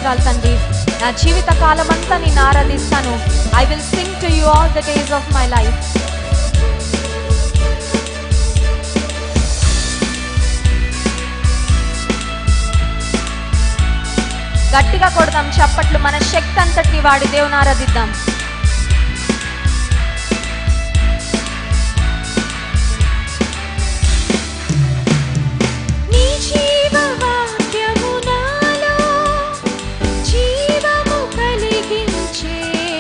స్తోత్రాలు తండ్రి నా జీవిత కాలం అంతా నేను ఆరాధిస్తాను I will sing to you all the days of my life గట్టిగా కొడదాం చప్పట్లు మన శక్తి అంతటిని వాడి దేవుని ఆరాధిద్దాం నీ జీవవాక్యము నాలో జీవము కలిగించే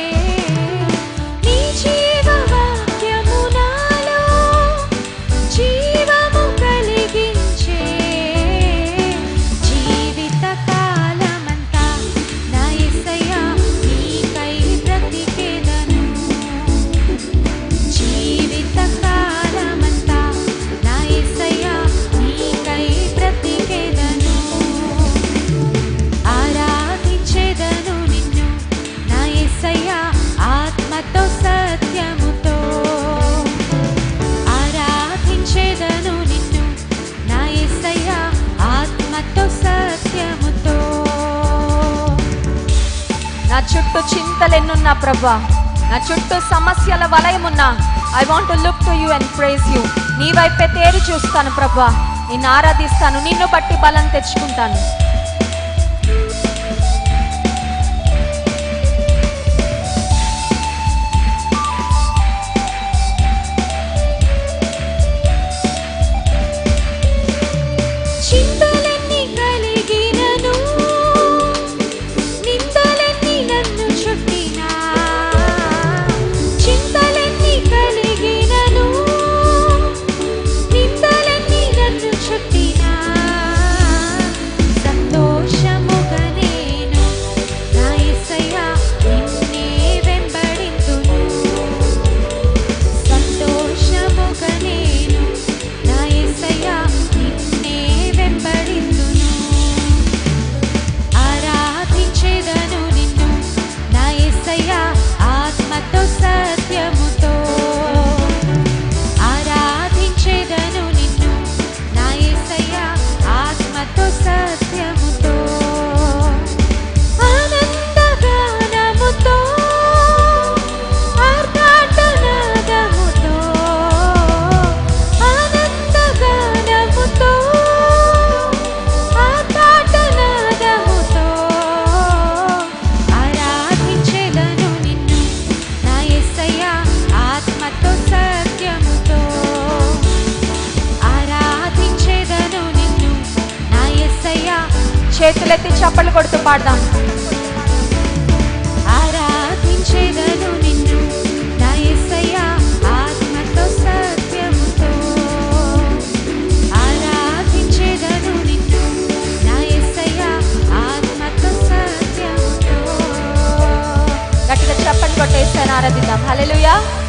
నీ జీవవాక్యము నాలో జీవము కలిగించే జీవిత కాలమంతా నా యేసయ్యా నీకై బ్రతికెదను జీవిత కాలమంతా నా యేసయ్యా నీకై బ్రతికెదను ఆరాధించెదను నిన్ను నా యేసయ్యా ఆత్మతో సత్యముతో ఆరాధించెదను నిన్ను నా యేసయ్యా ఆత్మతో సత్యముతో నా చుట్టూ చింతలెన్నున్నా ప్రభా నా చుట్టూ సమస్యల వలయమున్నా I want to look to you and praise you నీ వైపే తేరి చూస్తాను ప్రభా నిన్ను ఆరాధిస్తాను నిన్ను బట్టి బలం తెచ్చుకుంటాను చింతలెన్ని కలిగినను నిందలెన్ని నన్ను చుట్టినా చింతలెన్ని కలిగినను నిందలెన్ని నన్ను చుట్టినా సంతోషముగా నేను నా యేసయ్యా నిన్నే వెంబడింతును సంతోషముగా నేను నా యేసయ్యా నిన్నే వెంబడింతును ఆరాధించెదను నిన్ను నా యేసయ్యా ఆత్మతో సత్యముతో ఆరాధించెదను నిన్ను నా యేసయ్యా ఆత్మతో సత్యముతో ఆనందగానముతో ఆర్భాటనాదముతో ఆనందగానముతో ఆర్భాటనాదముతో ఆరాధించెదను నిన్ను నా యేసయ్యా ఆత్మతో సత్యముతో ఆరాధించెదను నిన్ను నా యేసయ్యా చేతులెత్తి చప్పలు కొడుతూ పాడదాం ఆరాధించెదను నిన్ను నా యేసయ్యా ఆత్మతో సత్యముతో ఆరాధించెదను నిన్ను నా యేసయ్యా ఆత్మతో సత్యముతో గట్టిగా చప్పలు కొట్టేస్తాను ఆరాధిద్దాం హల్లెలూయా